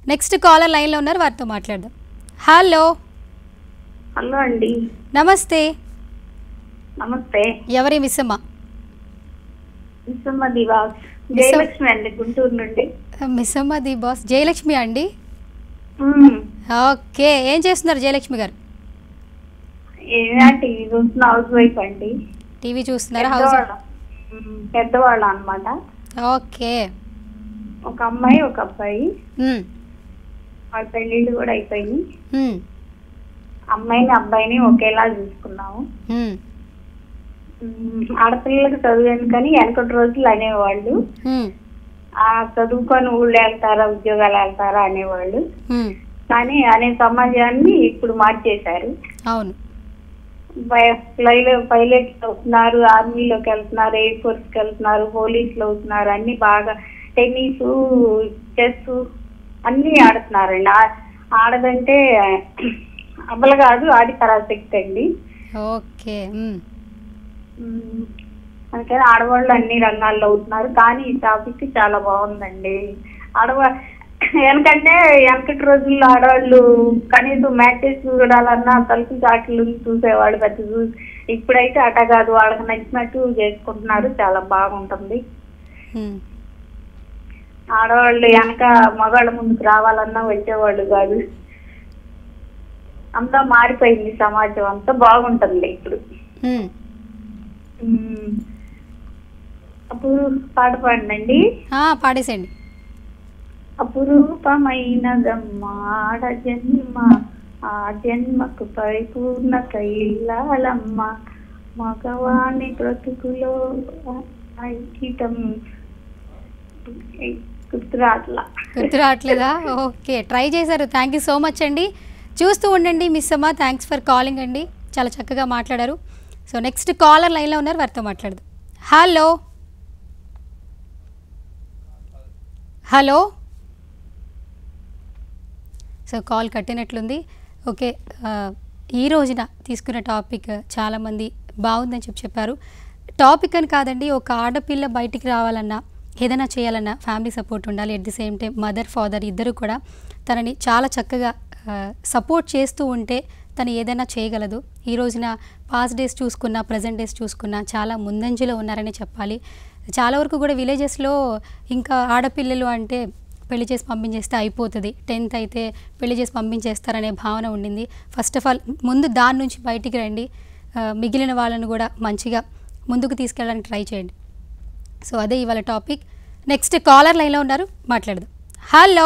Next caller లైన్లో ఉన్నారు వారితో మాట్లాడదాం హలో హలో అండి నమస్తే నమస్తే ఎవరి మిస్సమ్మ విశ్వమ్మ దివాస్ జయలక్ష్మి అండి గుంటూరు నుండి మిస్సమ్మ ది బాస్ జయలక్ష్మి అండి మ్మ్. ఓకే ఏం చేస్తున్నారు జయలక్ష్మి గారు ఏంటి చూస్తున్న హౌస్ వైఫ్ అండి టీవీ చూస్తున్నారా హౌస్ పెద్దవాళ్ళ మ్మ్. పెద్దవాళ్ళ అన్నమాట ఓకే ఒక అమ్మాయి ఒక అబ్బాయి మ్మ్. వాళ్ళ పెళ్ళిళ్ళు కూడా అయిపోయింది మ్మ్. అమ్మాయిని అబ్బాయిని ఒకేలా చూసుకున్నాము మ్మ్. మ్మ్. ఆడపిల్లలకు చదువు ఎందుకని వెనకటి రోజులు అనేవాళ్ళు మ్మ్. ఆ చదువుకొని ఊళ్ళో వెళ్తారా ఉద్యోగాలు వెళ్తారా అనేవాళ్ళు మ్మ్. కానీ అనే సమాజాన్ని ఇప్పుడు మార్చేశారు అవును పైలట్ అవుతున్నారు ఆర్మీలోకి వెళ్తున్నారు ఎయిర్ ఫోర్స్ కి వెళ్తున్నారు పోలీసులు అవుతున్నారు అన్ని బాగా టెన్నిస్ చెస్ అన్ని ఆడుతున్నారండి ఆ- ఆడదంటే అబ్బలు కాదు ఆడి పరాశక్తి అండి ఓకే మ్మ్. ఉమ్, అందుకని ఆడవాళ్ళు అన్ని రంగాల్లో అవుతున్నారు కానీ ఈ టాపిక్ చాలా బాగుందండి ఆడవా ఎందుకంటే వెనకటి రోజుల్లో ఆడవాళ్ళు కనీసం మ్యాచెస్ చూడాలన్నా తలుపు చాట్లు చూసేవాళ్ళు పెద్ద చూ- ఇప్పుడైతే అట కాదు వాళ్ళకి నచ్చినట్టు చేసుకుంటున్నారు చాలా బాగుంటుంది మ్మ్. ఆడవాళ్ళు వెనక మగాళ్ళ ముందుకు రావాలన్నా వచ్చేవాళ్ళు కాదు అంతా మారిపోయింది సమాజం అంతా బాగుంటుంది ఇప్పుడు మ్మ్. ఉమ్. అప్పుడు పాట పాడండి ఆ, పాడేసేయండి అపురూపమైనదమ్మా ఆడ జన్మ ఆ జన్మకు పరిపూర్ణత ఇల్లాలమ్మ మగవాణి బ్రతుకులో అంకితం గుర్తురాట్లా గుర్తు రావట్లేదా ఓకే ట్రై చేశారు థ్యాంక్ యూ సో మచ్ అండి చూస్తూ ఉండండి మిస్ అమ్మ థ్యాంక్స్ ఫర్ కాలింగ్ అండి చాలా చక్కగా మాట్లాడారు సో నెక్స్ట్ కాలర్ లైన్లో ఉన్నారు వారితో మాట్లాడదాం హలో హలో సో కాల్ కట్టినట్లుంది ఓకే ఆ, ఈ రోజున తీసుకున్న టాపిక్ చాలామంది బాగుందని చెప్పి చెప్పారు టాపిక్ అని కాదండి ఒక ఆడపిల్ల బయటికి రావాలన్నా ఏదైనా చేయాలన్నా ఫ్యామిలీ సపోర్ట్ ఉండాలి at the same time mother father ఇద్దరు కూడా తనని చాలా చక్కగా సపోర్ట్ చేస్తూ ఉంటే తను ఏదైనా చేయగలదు ఈ రోజున పాస్ట్ డేస్ చూసుకున్నా ప్రజెంట్ డేస్ చూసుకున్నా చాలా ముందంజలో ఉన్నారని చెప్పాలి చాలా వరకు కూడా విలేజెస్లో ఇంకా ఆడపిల్లలు అంటే పెళ్లి చేసి పంపించేస్తే అయిపోతుంది టెన్త్ అయితే పెళ్లి చేసి పంపించేస్తారనే భావన ఉండింది ఫస్ట్ ఆఫ్ ఆల్ ముందు దాని నుంచి బయటికి రండి ఆ, మిగిలిన వాళ్ళను కూడా మంచిగా ముందుకు తీసుకెళ్ళడానికి ట్రై చేయండి సో అదే ఇవాళ టాపిక్ నెక్స్ట్ కాలర్ లైన్లో ఉన్నారు మాట్లాడదాం హలో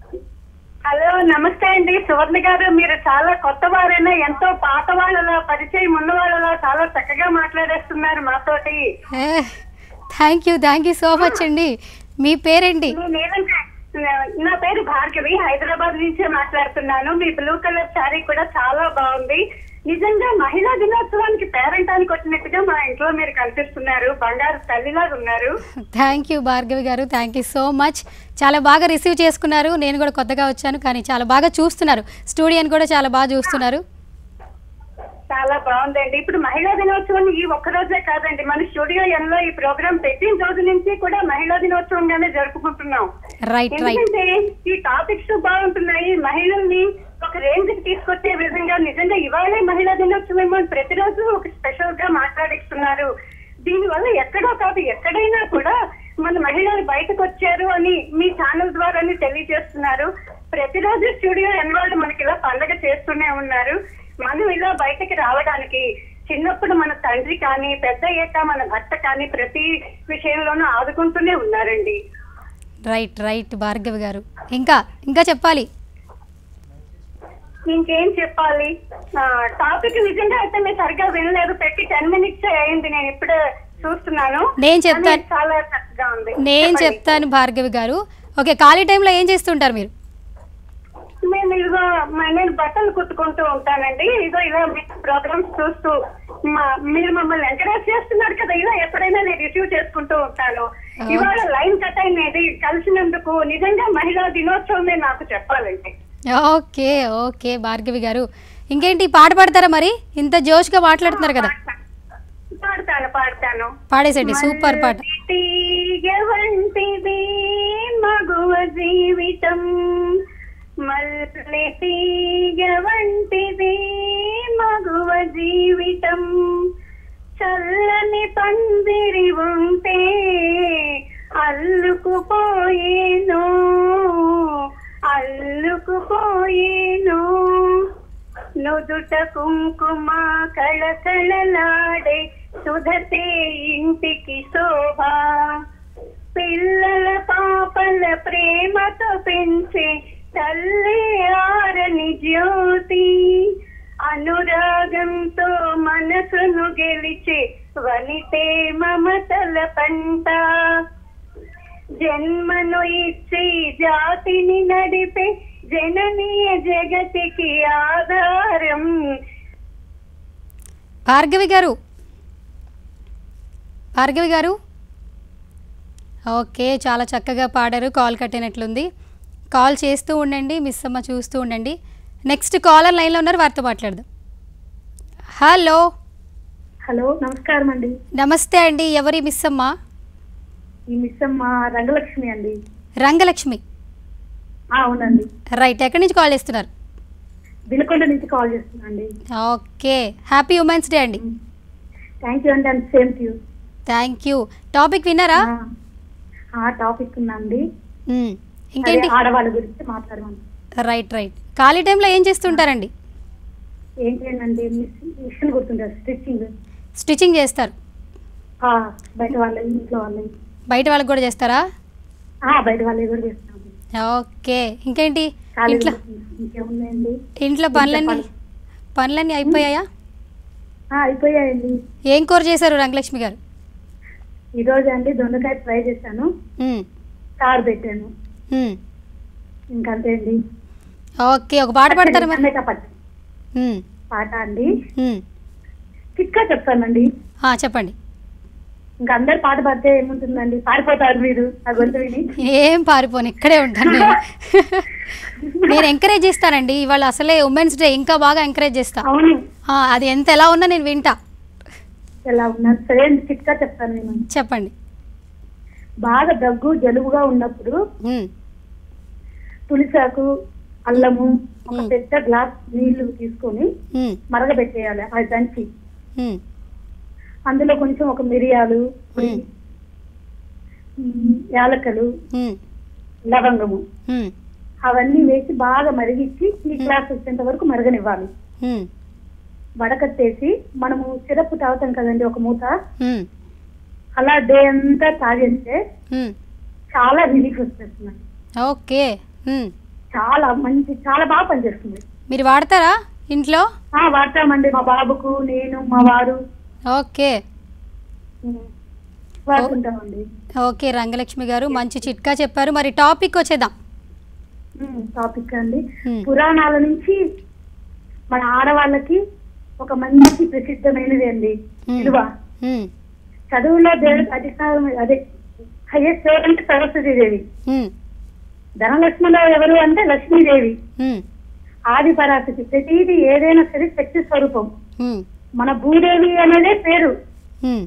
హలో నమస్తే అండి సువర్ణ గారు మీరు చాలా కొత్త వారైనా ఎంతో పాత వాళ్ళలా పరిచయం ఉన్న వాళ్ళలా చాలా చక్కగా మాట్లాడేస్తున్నారు మాతోటి thank you thank you so much అండి మీ పేరేంటి నేనంటే నా పేరు భార్గవి హైదరాబాద్ నుంచే మాట్లాడుతున్నాను మీ బ్లూ కలర్ శారీ కూడా చాలా బాగుంది నిజంగా మహిళా దినోత్సవానికి పేరంటానికి వచ్చినట్టుగా మా ఇంట్లో మీరు కనిపిస్తున్నారు బంగారు తల్లిలాగా ఉన్నారు థ్యాంక్ యూ భార్గవి గారు థ్యాంక్ యూ సో మచ్ చాలా బాగా రిసీవ్ చేసుకున్నారు నేను కూడా కొత్తగా వచ్చాను కానీ చాలా బాగా చూస్తున్నారు స్టూడియోని కూడా చాలా బాగా చూస్తున్నారు చాలా బాగుందండి ఇప్పుడు మహిళా దినోత్సవం ఈ ఒక్క రోజే కాదండి మన స్టూడియో ఎన్లో ఈ ప్రోగ్రామ్ పెట్టిన రోజు నుంచి కూడా మహిళా దినోత్సవంగానే జరుపుకుంటున్నాం రైట్ రైట్ ఎందుకంటే ఈ టాపిక్స్ బాగుంటున్నాయి మహిళల్ని ఒక రేంజ్ కి తీసుకొచ్చే విధంగా నిజంగా ఇవాళే మహిళా దినోత్సవం ఏమో అని ప్రతిరోజు ఒక స్పెషల్ గా మాట్లాడిస్తున్నారు దీనివల్ల ఎక్కడో కాదు ఎక్కడైనా కూడా మన మహిళలు బయటకు వచ్చారు అని మీ ఛానల్ ద్వారానే తెలియజేస్తున్నారు ప్రతిరోజు స్టూడియో ఎన్ వాళ్ళు మనకి ఇలా పండగ చేస్తూనే ఉన్నారు మనం ఇలా బయటకి రావడానికి చిన్నప్పుడు మన తండ్రి కానీ పెద్ద అయ్యాక మన భర్త కానీ ప్రతి విషయంలోనూ ఆదుకుంటూనే ఉన్నారండి రైట్ రైట్ భార్గవి గారు ఇంకా ఇంకా చెప్పాలి ఇంకేం చెప్పాలి టాపిక్ నిజంగా అయితే మీరు సరిగ్గా వినలేదు పెట్టి టెన్ మినిట్స్ అయింది నేను ఇప్పుడే చూస్తున్నాను నేను చెప్తాను. కానీ చాలా చక్కగా ఉంది నేను చెప్పండి. చెప్తాను భార్గవి గారు ఓకే ఖాళీ టైంలో ఏం చేస్తుంటారు మీరు నేను ఇదిగో మ- నేను బట్టలు కుట్టుకుంటూ ఉంటానండి ఇదో ఇలా మీ ప్రోగ్రామ్స్ చూస్తూ మా- మీరు మమ్మల్ని ఎంకరేజ్ చేస్తున్నారు కదా ఇలా ఎప్పుడైనా నేను రిసీవ్ చేసుకుంటూ ఉంటాను Okay. ఇవాళ లైన్ కట్ అయినది కలిసినందుకు నిజంగా మహిళా దినోత్సవమే నాకు చెప్పాలండి ఓకే ఓకే భార్గవి గారు ఇంకేంటి పాట పాడతారా మరి ఇంత జోష్గా మాట్లాడుతున్నారు కదా పాడతాను పాడతాను పాడేసండి సూపర్ పాట తీగ వంటిది మగువ జీవితం మల్లె తీగ వంటిది మగువ జీవితం చల్లని పందిరి ఉంటే అల్లుకుపోయేను అల్లుకుపోయేను నుదుట కుంకుమ కళకళలాడే సుధతే ఇంటికి శోభ పిల్లల పాపల ప్రేమతో పెంచే తల్లి ఆరని జ్యోతి అనురాగంతో మనసును గెలిచే వనితే మమతల పంట జన్మను ఇచ్చి జాతిని నడిపే జననీయ జగతికి ఆధారం భార్గవి గారు భార్గవి గారు ఓకే చాలా చక్కగా పాడారు కాల్ కట్టినట్లుంది కాల్ చేస్తూ ఉండండి మిస్ అమ్మ చూస్తూ ఉండండి నెక్స్ట్ కాలర్ లైన్లో ఉన్నారు వారితో మాట్లాడదాం హలో హలో నమస్కారం అండి నమస్తే అండి ఎవరి మిస్ అమ్మ ఈ మిస్ అమ్మ రంగలక్ష్మి అండి రంగలక్ష్మి ఆ, అవునండి రైట్ ఎక్కడి నుంచి కాల్ చేస్తున్నారు వినుకొండ నుంచి కాల్ చేస్తున్నా అండి ఓకే హ్యాపీ ఉమెన్స్ డే అండి థ్యాంక్ యూ అండి and same to you thank you topic విన్నారా ఆ టాపిక్ ఉందండి మ్మ్. అదే ఇంకేంటి ఆడవాళ్ళ గురించి మాట్లాడమని రైట్ రైట్ ఖాళీ టైంలో ఏం చేస్తుంటారండి ఏంటి ఏంటంటే మిషన్ గుర్తుంటారు స్టిచ్చింగ్ స్టిచ్చింగ్ చేస్తారు బయట వాళ్ళ ఇంట్లో వాళ్ళవి బయట వాళ్ళకి కూడా చేస్తారా ఆ, బయట వాళ్ళవి కూడా చేస్తాము ఓకే ఇంకేంటి ఖాళీ ఇంట్లో ఇంకేమున్నాయండి ఇంట్లో పనులన్నీ పనులు. పనులన్నీ అయిపోయాయా ఆ, అయిపోయాయండి ఏం కూర చేశారు రంగలక్ష్మి గారు ఈ రోజు అండి దొండకాయ ఫ్రై చేశాను మ్మ్. చారు పెట్టాను మ్మ్. ఇంకంతే అండి ఓకే ఒక పాట పాడతారా మరి టమాటా పచ్చడి మ్మ్. పాట అండి మ్మ్. చిక్కా చెప్తానండి ఆ, చెప్పండి ఇంకా అందరు పాట పాడితే ఏముంటుందండి పారిపోతారు మీరు ఆ గొంతు విని ఏం పారిపోను ఇక్కడే ఉంటాను నేను నేను ఎంకరేజ్ చేస్తానండి ఇవాళ అసలే ఉమెన్స్ డే ఇంకా బాగా ఎంకరేజ్ చేస్తా అవును ఆ, అది ఎంత ఎలా ఉన్నా నేను వింటా ఎలా ఉన్నారు సరే అండి చిట్కా చెప్తాను నేను చెప్పండి బాగా దగ్గు జలుబుగా ఉన్నప్పుడు మ్మ్. తులిసాకు అల్లము ఒక మ్మ్. పెద్ద గ్లాస్ నీళ్లు తీసుకొని మ్మ్. మరగబెట్టేయాలి అది దంచి మ్మ్. అందులో కొంచెం ఒక మిరియాలు పొడి, మ్మ్. మ్, యాలకలు మ్మ్. లవంగము మ్మ్. అవన్నీ వేసి బాగా మరిగించి ఈ గ్లాస్ వచ్చేంత వరకు మరగనివ్వాలి మ్మ్. వడకట్టేసి మనము సిరప్ తాగుతాం కదండి ఒక మూత మ్మ్. అలా డే అంతా తాగేస్తే మ్మ్. చాలా రిలీఫ్ వచ్చేస్తుంది ఓకే మ్మ్. చాలా మంచి చాలా బాగా పనిచేస్తుంది మీరు వాడతారా ఇంట్లో ఆ వాడతామండి మా బాబుకు నేను మా వారు ఓకే ఉమ్, వాడుకుంటామండి ఓకే రంగలక్ష్మి గారు మంచి చిట్కా చెప్పారు మరి టాపిక్ వచ్చేద్దాం ఉమ్, టాపిక్ అండి ఉమ్. పురాణాల నుంచి మన ఆడవాళ్ళకి ఒక మంచి ప్రసిద్ధమైనది అండి ఉమ్. విలువ మ్మ్. చదువులో దేవుడు అధికారం అదే హైయెస్ట్ అంటే సరస్వతి దేవి మ్మ్. ధనలక్ష్మిలో ఎవరు అంటే లక్ష్మీదేవి మ్మ్. ఆది పరాశక్తి ప్రతిదీ ఏదైనా సరే శక్తి స్వరూపం మ్మ్. మన భూదేవి అనేదే పేరు మ్మ్.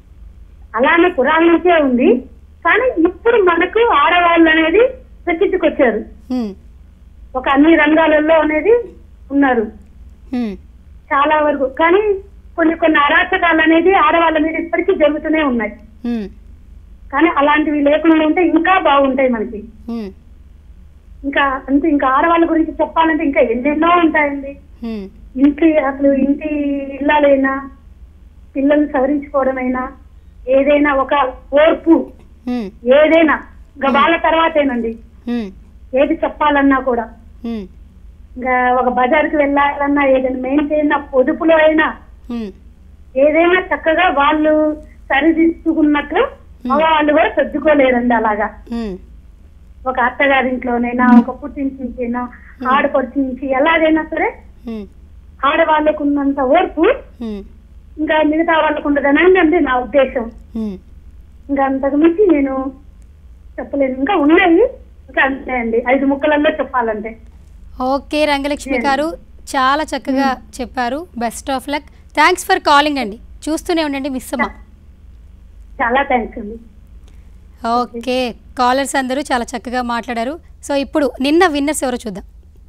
అలానే పురాణం నుంచే ఉంది కానీ ఇప్పుడు మనకు ఆడవాళ్ళు అనేది ప్రసిద్ధికి వచ్చారు మ్మ్. ఒక అన్ని రంగాలలో అనేది ఉన్నారు మ్మ్. చాలా వరకు కానీ కొన్ని కొన్ని అరాచకాలు అనేది ఆడవాళ్ళ మీద ఇప్పటికీ జరుగుతూనే ఉన్నాయి మ్మ్. కానీ అలాంటివి లేకుండా ఉంటే ఇంకా బాగుంటాయి మనకి మ్మ్. ఇంకా అంతే ఇంకా ఆడవాళ్ళ గురించి చెప్పాలంటే ఇంకా ఎన్నెన్నో ఉంటాయండి మ్మ్. ఇంటి అసలు ఇంటి ఇళ్ళలైనా పిల్లల్ని సవరించుకోవడమైనా ఏదైనా ఒక ఓర్పు మ్మ్. ఏదైనా ఇంకా వాళ్ళ తర్వాతేనండి మ్మ్. ఏది చెప్పాలన్నా కూడా మ్మ్. ఇంకా ఒక బజార్కి వెళ్ళాలన్నా ఏదైనా మెయింటైన్ పొదుపులో అయినా మ్మ్. ఏదైనా చక్కగా వాళ్ళు సరిదిద్దుకున్నట్లు మగవాళ్ళు కూడా సర్దుకోలేరండి అలాగా మ్మ్. ఒక అత్తగారింట్లోనైనా ఒక పుట్టింటి నుంచైనా ఆడపడుచు నుంచి ఎలాగైనా సరే మ్మ్. ఆడవాళ్ళకు ఉన్నంత ఓర్పు మ్మ్. ఇంకా మిగతా వాళ్ళకు ఉండదనండి అండి నా ఉద్దేశం మ్మ్. ఇంకా అంతకు మించి నేను చెప్పలేను ఇంకా ఉన్నాయి ఇంకా అంతే అండి ఐదు ముక్కలలో చెప్పాలంటే ఓకే రంగలక్ష్మి గారు చాలా చక్కగా చెప్పారు best of luck thanks for calling అండి చూస్తూనే ఉండండి మిస్ అమ్మ చాలా థ్యాంక్స్ అండి ఓకే కాలర్స్ అందరూ చాలా చక్కగా మాట్లాడారు సో ఇప్పుడు నిన్న విన్నర్స్ ఎవరో చూద్దాం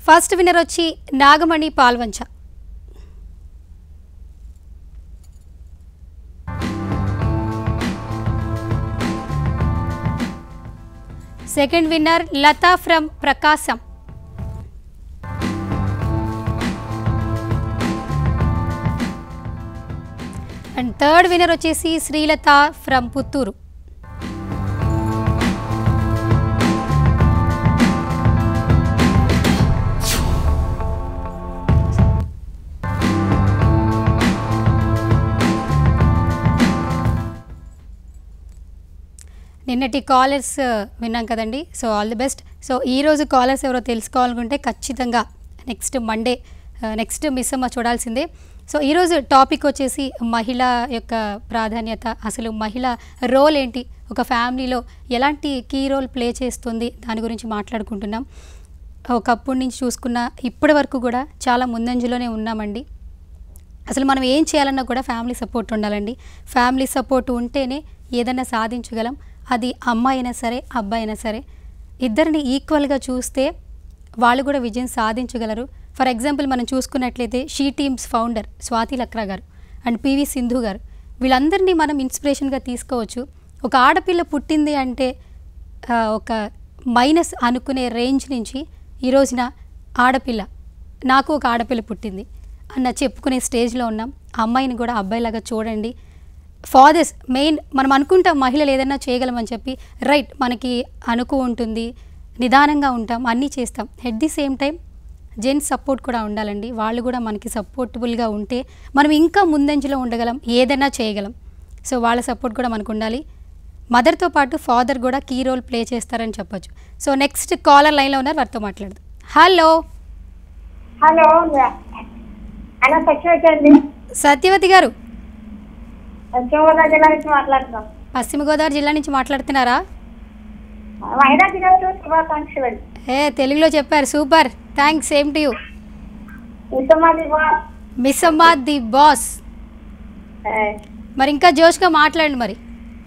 ఫస్ట్ విన్నర్ వచ్చి Nagamani Palvancha second winner Latha from Prakasam and third winner వచ్చేసి శ్రీలత ఫ్రమ్ పుత్తూరు నిన్నటి కాలర్స్ విన్నాం కదండి so all the best so ఈరోజు కాలర్స్ ఎవరో తెలుసుకోవాలనుకుంటే ఖచ్చితంగా నెక్స్ట్ మండే నెక్స్ట్ మిస్ అమ్మ చూడాల్సిందే సో ఈరోజు టాపిక్ వచ్చేసి మహిళ యొక్క ప్రాధాన్యత అసలు మహిళ రోల్ ఏంటి ఒక ఫ్యామిలీలో ఎలాంటి కీ రోల్ ప్లే చేస్తుంది దాని గురించి మాట్లాడుకుంటున్నాం ఒకప్పటి నుంచి చూసుకున్న ఇప్పటి వరకు కూడా చాలా ముందంజలోనే ఉన్నామండి అసలు మనం ఏం చేయాలన్నా కూడా ఫ్యామిలీ సపోర్ట్ ఉండాలండి ఫ్యామిలీ సపోర్ట్ ఉంటేనే ఏదైనా సాధించగలం అది అమ్మాయి అయినా సరే అబ్బాయి అయినా సరే ఇద్దరిని ఈక్వల్గా చూస్తే వాళ్ళు కూడా విజయం సాధించగలరు ఫర్ ఎగ్జాంపుల్ మనం చూసుకున్నట్లయితే she teams founder Swati Lakra garu and PV Sindhu గారు వీళ్ళందరినీ మనం ఇన్స్పిరేషన్గా తీసుకోవచ్చు ఒక ఆడపిల్ల పుట్టింది అంటే ఆ, ఒక మైనస్ అనుకునే రేంజ్ నుంచి ఈ రోజున ఆడపిల్ల నాకు ఒక ఆడపిల్ల పుట్టింది అన్న చెప్పుకునే స్టేజ్లో ఉన్నాం ఆ అమ్మాయిని కూడా అబ్బాయిలాగా చూడండి ఫాదర్స్ మెయిన్ మనం అనుకుంటాం మహిళలు ఏదైనా చేయగలమని చెప్పి రైట్ మనకి అనుకు ఉంటుంది నిదానంగా ఉంటాం అన్నీ చేస్తాం at the same time gents support కూడా ఉండాలండి వాళ్ళు కూడా మనకి సపోర్టబుల్గా ఉంటే మనం ఇంకా ముందంజలో ఉండగలం ఏదైనా చేయగలం సో వాళ్ళ సపోర్ట్ కూడా మనకు ఉండాలి మదర్తో పాటు ఫాదర్ కూడా కీ రోల్ ప్లే చేస్తారని చెప్పొచ్చు సో నెక్స్ట్ కాలర్ లైన్లో ఉన్నారు వారితో మాట్లాడదు హలో హలో హలో సత్యవతి అండి సత్యవతి గారు పశ్చిమగోదావరి జిల్లా నుంచి మాట్లాడుతున్నాం పశ్చిమ గోదావరి జిల్లా నుంచి మాట్లాడుతున్నారా మహిళా దినోత్సవ శుభాకాంక్షలు అండి ఏ తెలుగులో చెప్పారు super thanks same to you ఇంతమంది మిస్ అమ్మా ది బాస్ మరి ఇంకా జోష్గా మాట్లాడండి మరి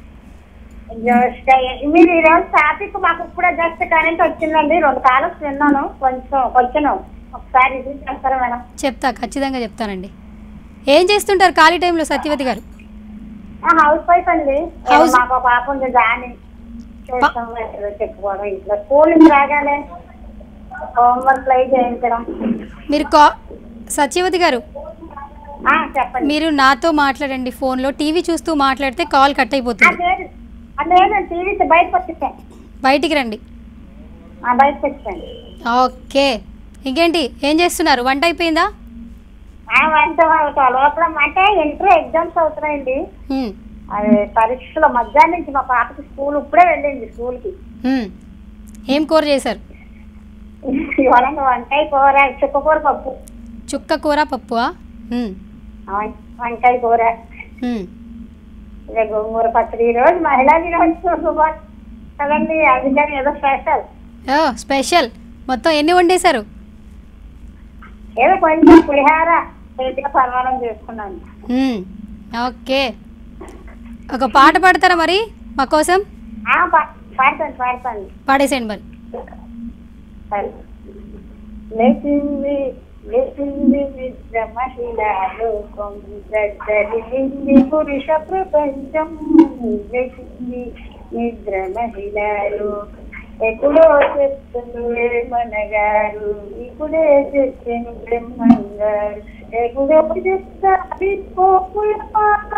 మీరు ఈ రోజు ట్రాఫిక్ మాకు ఇప్పుడే జస్ట్ కరెంట్ వచ్చిందండి రెండు కాలం విన్నాను కొంచెం కొంచెం ఒకసారి ఇది చేస్తారా మేడం చెప్తా ఖచ్చితంగా చెప్తానండి ఏం చేస్తుంటారు ఖాళీ టైంలో సత్యవతి గారు హౌస్ వైఫ్ అండి House- మాకు ఒక పాప ఉంది దాని చేస్తాం ఏదో చెప్పుకోవడం ఇంట్లో స్కూల్ నుంచి రాగానే హోంవర్క్ ప్లై చేయించడం మీరు కా సత్యవతి గారు ఆ, చెప్పండి మీరు నాతో మాట్లాడండి ఫోన్లో టీవీ చూస్తూ మాట్లాడితే కాల్ కట్ అయిపోతుంది లేదు లేదు టీవీ బయటకు వచ్చేసాను బయటికి రండి బయటకు వచ్చాను ఓకే ఇంకేంటి ఏం చేస్తున్నారు వంట అయిపోయిందా వంట వాళ్ళతో లోపల అంటే ఇంటర్ ఎగ్జామ్స్ అవుతున్నాయండి హ్మ్, అది పరీక్షల మధ్యాహ్నం నుంచి మా పాపకి స్కూల్ ఇప్పుడే వెళ్ళింది స్కూల్కి హ్మ్. ఏం కూర చేశారు ఇవాళ వంకాయ కూర చుక్కకూర పప్పు చుక్క కూర పప్పువా హ్మ్, వం- వంకాయ కూర హ్మ్. ఇక గోంగూర పచ్చడి ఈ రోజు మహిళా దినోత్సవం శుభా- కదండి అందుకని ఏదో స్పెషల్ ఓ స్పెషల్ మొత్తం ఎన్ని వండేశారు ఏదో కొంచెం పులిహార చేతిగా పర్వాలం చేసుకున్నాను హ్మ్, ఓకే ఒక పాట పాడతారా మరి మా కోసం ఆ, పా- పాడతాను పాడతాను పాడేసేయండి మరి సరే. లేచింది లేచింది నిద్ర మహిళలోకం దద్దరిల్లింది పురుష ప్రపంచం లేచింది నిద్ర మహిళలు ఎప్పుడో చెప్తుంది మనగారు ఇప్పుడే చెప్పాను బ్రహ్మంగారు ఎప్పుడో చెప్తారు కోపుల పాట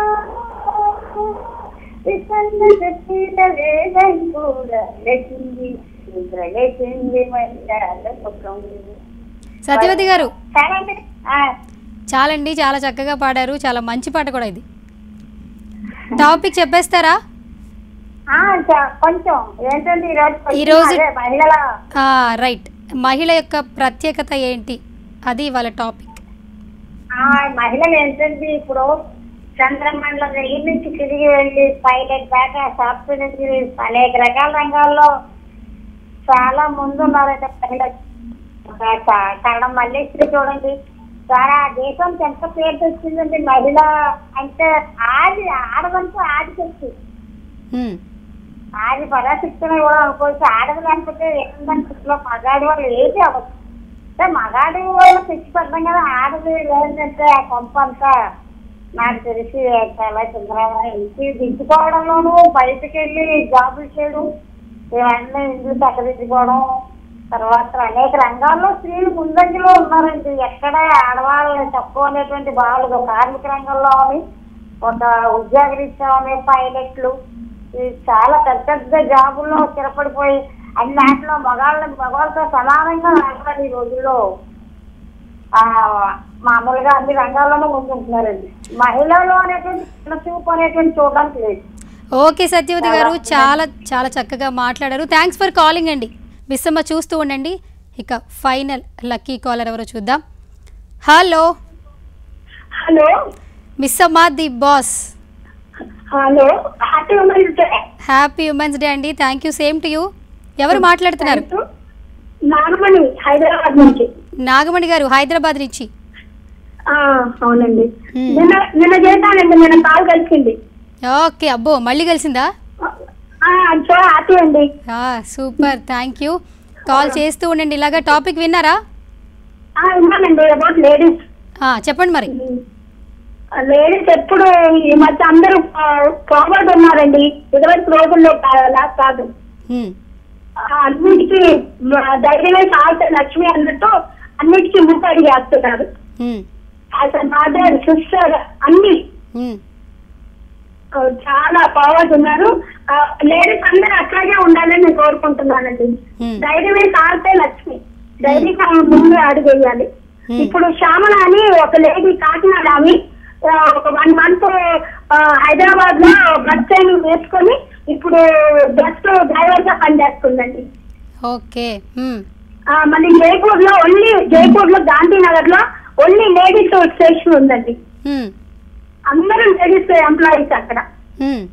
విసన్న చెప్పిన వేదం కూడా లేచింది నిద్ర లేచింది మహిళలోకం సత్యవతి గారు సరే అండి ఆ, చాలండి చాలా చక్కగా పాడారు చాలా మంచి పాట కూడా ఇది టాపిక్ చెప్పేస్తారా ఆ, చ- కొంచెం ఏంటంటే ఈరోజు కొంచెం ఈరోజు- అదే మహిళల ఆ, రైట్ మహిళ యొక్క ప్రత్యేకత ఏంటి అది వాళ్ళ టాపిక్ ఆ, మహిళలు ఏంటంటే ఇప్పుడు చంద్రమండలం దగ్గర నుంచి తిరిగి వెళ్ళి పైలట్ దాకా సాఫ్ట్వేర్ ఇంజనీర్ అనేక రకాల రంగాల్లో చాలా ముందు ఉన్నారంటే మహిళలు ఒక క- కన్నడం మల్లేశ్వరి చూడండి చాలా దేశానికి ఎంత పేరు తెచ్చిందండి మహిళ అంటే ఆది ఆడవంటూ ఆది శక్తి హ్మ్, ఆది పరాశక్తిని కూడా అనుకోవచ్చు ఆడది లేకపోతే ఏంటంటే మగాడి వాళ్ళు ఏది అవ్వచ్చు అంటే మగాడి వాళ్ళు పిచ్చి పడ్డం కదా ఆడది లేదంటే ఆ కొంప అంతా నాకు తెలిసి చాలా చిందరగా ఇంటి దిద్దుకోవడంలోనూ బయటకు వెళ్ళి జాబులు చేయడం ఇవన్నీ ఇంట్లో చక్కదిద్దుకోవడం తర్వాత అనేక రంగాల్లో స్త్రీలు ముందంజలో ఉన్నారండి ఎక్కడ ఆడవాళ్ళని తక్కువ అనేటువంటి బాధలు కార్మిక రంగంలోని ఒక ఉద్యోగరీత్యాని పైలట్లు ఈ చాలా పెద్ద పెద్ద జాబుల్లో స్థిరపడిపోయి అన్ని వాటిలో మగాళ్ళని మగవాళ్ళతో సమానంగా ఆడవాళ్ళు ఈ రోజుల్లో ఆ, మామూలుగా అన్ని రంగాల్లోనూ ముందుంటున్నారండి మహిళలు అనేటువంటి చిన్న చూపు అనేటువంటి చూడడానికి లేదు ఓకే సత్యవతి గారు చాలా చాలా చక్కగా మాట్లాడారు థ్యాంక్స్ ఫర్ కాలింగ్ అండి మిస్సమ్మ చూస్తూ ఉండండి ఇక ఫైనల్ లక్కీ కాలర్ ఎవరో చూద్దాం hello hello Missamma the boss hello happy women's day happy women's day అండి thank you same to you ఎవరు మాట్లాడుతున్నారు నాగమణి హైదరాబాద్ నుంచి నాగమణి గారు హైదరాబాద్ నుంచి ఆ, అవునండి Hmm. నిన్న నిన్న చేశానండి నిన్న కాల్ కలిసింది ఓకే అబ్బో మళ్ళీ కలిసిందా సో హ్యాపీ అండి సూపర్ థ్యాంక్ యూ కాల్ చేస్తూ ఉండండి ఇలాగా టాపిక్ విన్నారా ఆ, విన్నానండి అబౌట్ లేడీస్ ఆ, చెప్పండి మరి లేడీస్ ఎప్పుడు ఈ మధ్య అందరూ ఫార్వర్డ్ ఉన్నారండి ఇదివరకు రోజుల్లో కా- లా కాదు హ్మ్, ఆ, అన్నిటికీ మ, ధైర్యమే సాల్త లక్ష్మి అన్నట్టు అన్నిటికీ ముప్పడి చేస్తున్నారు హ్మ్, యాజ్ మదర్ సిస్టర్ అన్ని హ్మ్. ఆ, చాలా ఫార్వర్డ్ ఉన్నారు లేడీస్ అందరూ అట్లాగే ఉండాలని నేను కోరుకుంటున్నానండి Hmm. ధైర్యమే సాల్తే లక్ష్మి ధైర్యంగా ముందు అడుగేయాలి Hmm. ఇప్పుడు శ్యామల అని ఒక లేడీ కాకినాడ ఆమె ఆ, ఒక వన్ మంత్ హైదరాబాద్ లో బస్ ట్రైనింగ్ వేసుకొని ఇప్పుడు బస్ డ్రైవర్ గా పనిచేస్తుందండి ఓకే హ్మ్, ఆ, మళ్ళీ జైపూర్ లో ఓన్లీ జైపూర్ లో గాంధీనగర్ లో ఓన్లీ లేడీస్ స్టేషన్ ఉందండి హ్మ్, అందరూ లేడీస్ ఎంప్లాయీస్ అక్కడ హ్మ్,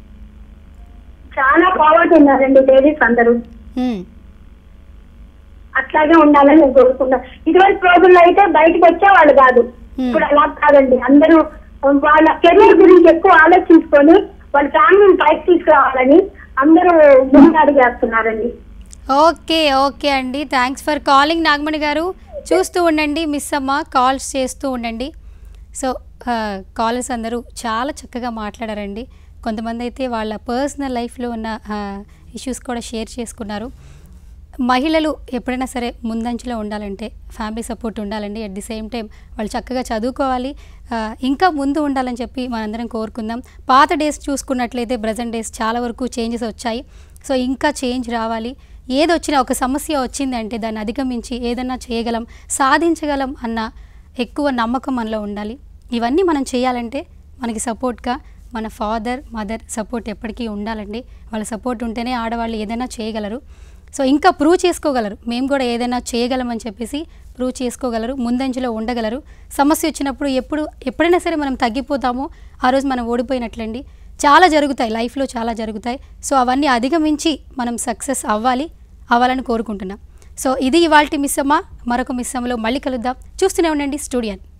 చాలా ఫార్వర్డ్ ఉన్నారండి లేడీస్ అందరూ హ్మ్. అట్లాగే ఉండాలని నేను కోరుకున్నాను ఇదివరకు రోజుల్లో అయితే బయటకు వచ్చేవాళ్ళు కాదు Hmm. ఇప్పుడు అలా కాదండి అందరూ వాళ్ళ కెరీర్ గురించి ఎక్కువ ఆలోచించుకొని వాళ్ళ ఫ్యామిలీని పైకి తీసుకురావాలని అందరూ ముందు అడిగేస్తున్నారండి ఓకే ఓకే అండి thanks for calling Nagamani garu చూస్తూ ఉండండి మిస్ అమ్మ కాల్స్ చేస్తూ ఉండండి సో కాలర్స్ అందరూ చాలా చక్కగా మాట్లాడారండి కొంతమంది అయితే వాళ్ళ పర్సనల్ లైఫ్లో ఉన్న ఇష్యూస్ కూడా షేర్ చేసుకున్నారు మహిళలు ఎప్పుడైనా సరే ముందంచులో ఉండాలంటే ఫ్యామిలీ సపోర్ట్ ఉండాలండి అట్ ది సేమ్ టైం వాళ్ళు చక్కగా చదువుకోవాలి ఆ, ఇంకా ముందు ఉండాలని చెప్పి మనందరం కోరుకుందాం పాత డేస్ చూసుకున్నట్లయితే ప్రజెంట్ డేస్ చాలా వరకు చేంజెస్ వచ్చాయి సో ఇంకా చేంజ్ రావాలి ఏది వచ్చినా ఒక సమస్య వచ్చిందంటే దాన్ని అధిగమించి ఏదన్నా చేయగలం సాధించగలం అన్న ఎక్కువ నమ్మకం మనలో ఉండాలి ఇవన్నీ మనం చేయాలంటే మనకి సపోర్ట్గా మన ఫాదర్ మదర్ సపోర్ట్ ఎప్పటికీ ఉండాలండి వాళ్ళ సపోర్ట్ ఉంటేనే ఆడవాళ్ళు ఏదైనా చేయగలరు సో ఇంకా ప్రూవ్ చేసుకోగలరు మేము కూడా ఏదైనా చేయగలమని చెప్పేసి ప్రూవ్ చేసుకోగలరు ముందంజలో ఉండగలరు సమస్య వచ్చినప్పుడు ఎప్పుడు ఎప్పుడైనా సరే మనం తగ్గిపోతామో ఆ రోజు మనం ఓడిపోయినట్లండి చాలా జరుగుతాయి లైఫ్లో చాలా జరుగుతాయి సో అవన్నీ అధిగమించి మనం సక్సెస్ అవ్వాలి అవ్వాలని కోరుకుంటున్నాం సో ఇది ఇవాల్టి మిస్సమ్మ మరొక మిస్సమ్మలో మళ్ళీ కలుద్దాం చూస్తూనే ఉండండి స్టూడియన్